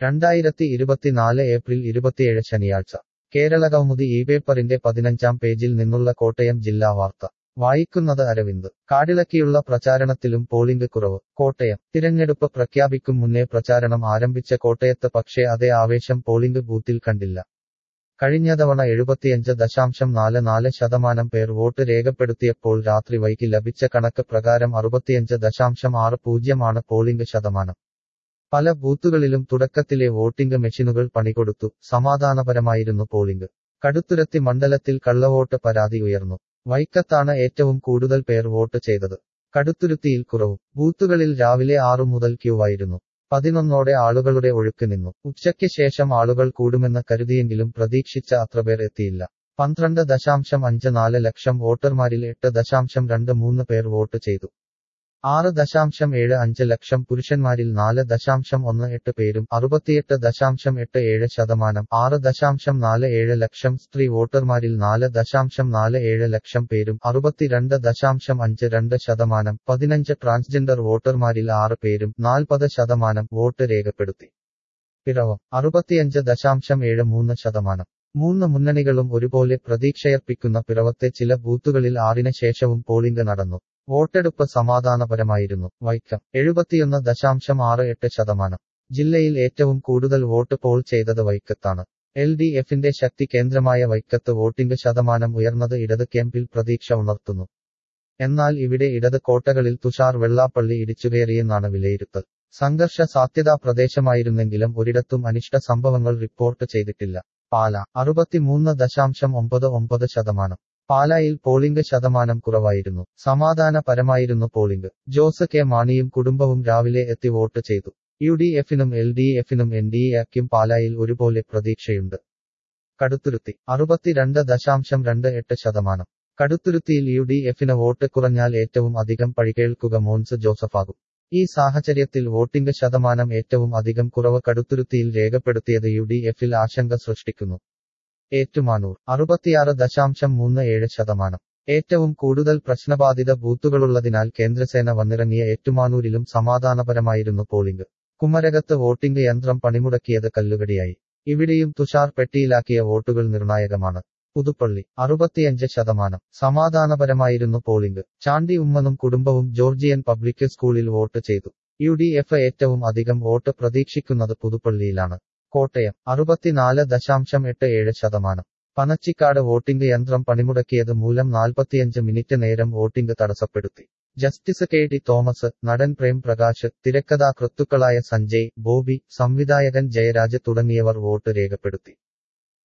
രണ്ടായിരത്തി ഇരുപത്തിനാല് ഏപ്രിൽ ഇരുപത്തിയേഴ് ശനിയാഴ്ച കേരള കൗമുദി ഈ പേപ്പറിന്റെ പതിനഞ്ചാം പേജിൽ നിന്നുള്ള കോട്ടയം ജില്ലാ വാർത്ത വായിക്കുന്നത് അരവിന്ദ് കാടിളക്കിയുള്ള പ്രചാരണത്തിലും പോളിംഗ് കുറവ് കോട്ടയം തിരഞ്ഞെടുപ്പ് പ്രഖ്യാപിക്കും മുന്നേ പ്രചാരണം ആരംഭിച്ച കോട്ടയത്ത് പക്ഷേ അതേ ആവേശം പോളിംഗ് ബൂത്തിൽ കണ്ടില്ല കഴിഞ്ഞ തവണ എഴുപത്തിയഞ്ച് ദശാംശം നാല് നാല് ശതമാനം പേർ വോട്ട് രേഖപ്പെടുത്തിയപ്പോൾ രാത്രി വൈകി ലഭിച്ച കണക്ക് പ്രകാരം അറുപത്തിയഞ്ച് ദശാംശം ആറ് പൂജ്യമാണ് പോളിംഗ് ശതമാനം പല ബൂത്തുകളിലും തുടക്കത്തിലെ വോട്ടിംഗ് മെഷീനുകൾ പണികൊടുത്തു സമാധാനപരമായിരുന്നു പോളിംഗ് കടുത്തുരത്തി മണ്ഡലത്തിൽ കള്ളവോട്ട് പരാതി ഉയർന്നു വൈക്കത്താണ് ഏറ്റവും കൂടുതൽ പേർ വോട്ട് ചെയ്തത് കടുത്തുരുത്തിയിൽ കുറവും ബൂത്തുകളിൽ രാവിലെ ആറു മുതൽ ക്യൂവായിരുന്നു പതിനൊന്നോടെ ആളുകളുടെ ഒഴുക്ക് നിന്നു ഉച്ചയ്ക്ക് ശേഷം ആളുകൾ കൂടുമെന്ന് കരുതിയെങ്കിലും പ്രതീക്ഷിച്ച അത്രപേർ എത്തിയില്ല പന്ത്രണ്ട് ദശാംശം അഞ്ച് നാല് ലക്ഷം വോട്ടർമാരിൽ എട്ട് ദശാംശം രണ്ട് മൂന്ന് പേർ വോട്ട് ചെയ്തു ആറ് ദശാംശം ഏഴ് അഞ്ച് ലക്ഷം പുരുഷന്മാരിൽ നാല് ദശാംശം ഒന്ന് എട്ട് പേരും അറുപത്തിയെട്ട് ദശാംശം എട്ട് ഏഴ് ശതമാനം ആറ് ദശാംശം നാല് ഏഴ് ലക്ഷം സ്ത്രീ വോട്ടർമാരിൽ നാല് ദശാംശം നാല് ഏഴ് ലക്ഷം പേരും അറുപത്തിരണ്ട് ദശാംശം അഞ്ച് രണ്ട് ശതമാനം പതിനഞ്ച് ട്രാൻസ്ജെൻഡർ വോട്ടർമാരിൽ ആറ് പേരും നാൽപ്പത് ശതമാനം വോട്ട് രേഖപ്പെടുത്തി പിറവം അറുപത്തിയഞ്ച് ദശാംശം ഏഴ് മൂന്ന് ശതമാനം മൂന്ന് മുന്നണികളും ഒരുപോലെ പ്രതീക്ഷയർപ്പിക്കുന്ന പിറവത്തെ ചില ബൂത്തുകളിൽ ആറിന് ശേഷവും പോളിംഗ് നടന്നു വോട്ടെടുപ്പ് സമാധാനപരമായിരുന്നു വൈക്കം എഴുപത്തിയൊന്ന് ദശാംശം ആറ് എട്ട് ശതമാനം ജില്ലയിൽ ഏറ്റവും കൂടുതൽ വോട്ട് പോൾ ചെയ്തത് വൈക്കത്താണ് എൽ ഡി എഫിന്റെ ശക്തി കേന്ദ്രമായ വൈക്കത്ത് വോട്ടിംഗ് ശതമാനം ഉയർന്നത് ഇടത് ക്യാമ്പിൽ പ്രതീക്ഷ ഉണർത്തുന്നു എന്നാൽ ഇവിടെ ഇടത് കോട്ടകളിൽ തുഷാർ വെള്ളാപ്പള്ളി ഇടിച്ചുകയറിയെന്നാണ് വിലയിരുത്തൽ സംഘർഷ സാധ്യതാ പ്രദേശമായിരുന്നെങ്കിലും ഒരിടത്തും അനിഷ്ട സംഭവങ്ങൾ റിപ്പോർട്ട് ചെയ്തിട്ടില്ല പാല അറുപത്തിമൂന്ന് ദശാംശം ഒമ്പത് ഒമ്പത് ശതമാനം പാലായിൽ പോളിംഗ് ശതമാനം കുറവായിരുന്നു സമാധാനപരമായിരുന്നു പോളിംഗ് ജോസ് കെ മാണിയും കുടുംബവും രാവിലെ എത്തി വോട്ട് ചെയ്തു യു ഡി എഫിനും എൽ ഡി എഫിനും എൻ ഡി എക്കും പാലായിൽ ഒരുപോലെ പ്രതീക്ഷയുണ്ട് കടുത്തുരുത്തി അറുപത്തിരണ്ട് ദശാംശം രണ്ട് എട്ട് ശതമാനം കടുത്തുരുത്തിയിൽ യു ഡി എഫിന് വോട്ട് കുറഞ്ഞാൽ ഏറ്റവും അധികം പഴികേൾക്കുക മോൻസ് ജോസഫാകും ഈ സാഹചര്യത്തിൽ വോട്ടിംഗ് ശതമാനം ഏറ്റവും അധികം കുറവ് കടുത്തുരുത്തിയിൽ രേഖപ്പെടുത്തിയത് യു ഡി എഫിൽ ആശങ്ക സൃഷ്ടിക്കുന്നു ഏറ്റുമാനൂർ അറുപത്തിയാറ് ദശാംശം മൂന്ന് ഏഴ് ശതമാനം ഏറ്റവും കൂടുതൽ പ്രശ്നബാധിത ബൂത്തുകളുള്ളതിനാൽ കേന്ദ്രസേന വന്നിറങ്ങിയ ഏറ്റുമാനൂരിലും സമാധാനപരമായിരുന്നു പോളിംഗ് കുമരകത്ത് വോട്ടിംഗ് യന്ത്രം പണിമുടക്കിയത് കല്ലുകടിയായി ഇവിടെയും തുഷാർ പെട്ടിയിലാക്കിയ വോട്ടുകൾ നിർണായകമാണ് പുതുപ്പള്ളി അറുപത്തിയഞ്ച് ശതമാനം സമാധാനപരമായിരുന്നു പോളിംഗ് ചാണ്ടി ഉമ്മനും കുടുംബവും ജോർജിയൻ പബ്ലിക് സ്കൂളിൽ വോട്ട് ചെയ്തു യു ഡി എഫ് ഏറ്റവും അധികം വോട്ട് പ്രതീക്ഷിക്കുന്നത് പുതുപ്പള്ളിയിലാണ് കോട്ടയം അറുപത്തിനാല് ദശാംശം എട്ട് ഏഴ് ശതമാനം പനച്ചിക്കാട് വോട്ടിംഗ് യന്ത്രം പണിമുടക്കിയത് മൂലം നാൽപ്പത്തിയഞ്ച് മിനിറ്റ് നേരം വോട്ടിംഗ് തടസ്സപ്പെടുത്തി ജസ്റ്റിസ് കെ ടി തോമസ് നടൻ പ്രേം പ്രകാശ് തിരക്കഥാകൃത്തുക്കളായ സഞ്ജയ് ബോബി സംവിധായകൻ ജയരാജ് തുടങ്ങിയവർ വോട്ട് രേഖപ്പെടുത്തി